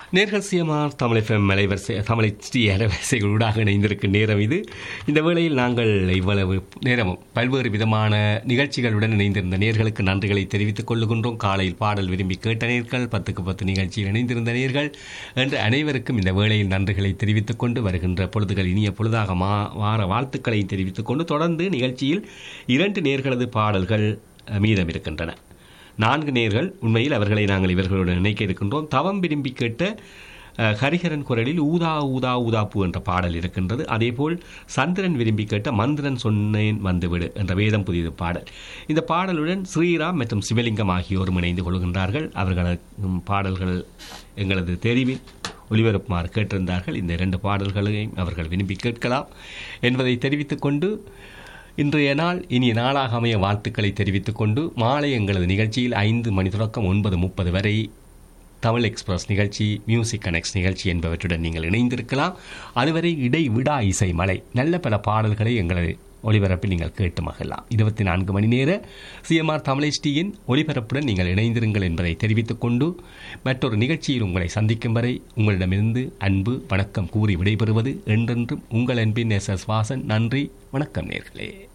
நேர்கள் CMR Tamil FM அலைவரிசை தமிழ் ஸ்ரீ அலைவரிசைகள் ஊடாக இணைந்திருக்கும் நேரம் இது இந்த வேளையில் நாங்கள் இவ்வளவு நேரமும் பல்வேறு விதமான நிகழ்ச்சிகளுடன் இணைந்திருந்த நேர்களுக்கு நன்றிகளை தெரிவித்துக் கொள்ளுகின்றோம் காலையில் பாடல் விரும்பி கேட்ட நேர்கள் பத்துக்கு பத்து நிகழ்ச்சியில் இணைந்திருந்த நேர்கள் என்று அனைவருக்கும் இந்த வேளையில் நன்றிகளை தெரிவித்துக் கொண்டு வருகின்ற பொழுதுகள் இனிய பொழுதாக மா வார வாழ்த்துக்களை தெரிவித்துக் கொண்டு தொடர்ந்து நிகழ்ச்சியில் இரண்டு நேர்களது பாடல்கள் அஹ், மீதம் இருக்கின்றன நான்கு நேர்கள் உண்மையில் அவர்களை நாங்கள் இவர்களுடன் இணைக்க இருக்கின்றோம் தவம் விரும்பி கேட்ட அஹ், ஹரிஹரன் குரலில் ஊதா ஊதா ஊதாப்பூ என்ற பாடல் இருக்கின்றது அதேபோல் சந்திரன் விரும்பி கேட்ட மந்திரன் சொன்னேன் வந்துவிடு என்ற வேதம் புதியது பாடல் இந்த பாடலுடன் ஸ்ரீராம் மற்றும் சிவலிங்கம் ஆகியோரும் இணைந்து கொள்கின்றார்கள் அவர்களது ம், பாடல்கள் எங்களது தெரிவில் ஒளிபரப்புமாறு கேட்டிருந்தார்கள் இந்த இரண்டு பாடல்களையும் அவர்கள் விரும்பி கேட்கலாம் என்பதை தெரிவித்துக் கொண்டு இன்றைய நாள் இனிய நாளாக அமைய வாழ்த்துக்களை தெரிவித்துக் கொண்டு மாலை எங்களது நிகழ்ச்சியில் ஐந்து மணி தொடக்கம் ஒன்பது முப்பது வரை தமிழ் எக்ஸ்பிரஸ் நிகழ்ச்சி மியூசிக் கனெக்ட்ஸ் நிகழ்ச்சி என்பவற்றுடன் நீங்கள் இணைந்திருக்கலாம் அதுவரை இடைவிடா இசை மலை நல்ல பல பாடல்களை எங்களது ஒளிபரப்பில் நீங்கள் கேட்டு மகிழலாம் இருபத்தி நான்கு மணி நேர சிஎம்ஆர் தமிழ்டியின் ஒளிபரப்புடன் நீங்கள் இணைந்திருங்கள் என்பதை தெரிவித்துக் கொண்டு மற்றொரு நிகழ்ச்சியில் உங்களை சந்திக்கும் வரை உங்களிடமிருந்து அன்பு வணக்கம் கூறி விடைபெறுவது என்றென்றும் உங்கள் அன்பின் எஸ் எஸ் வாசன் நன்றி வணக்கம் நேர்களே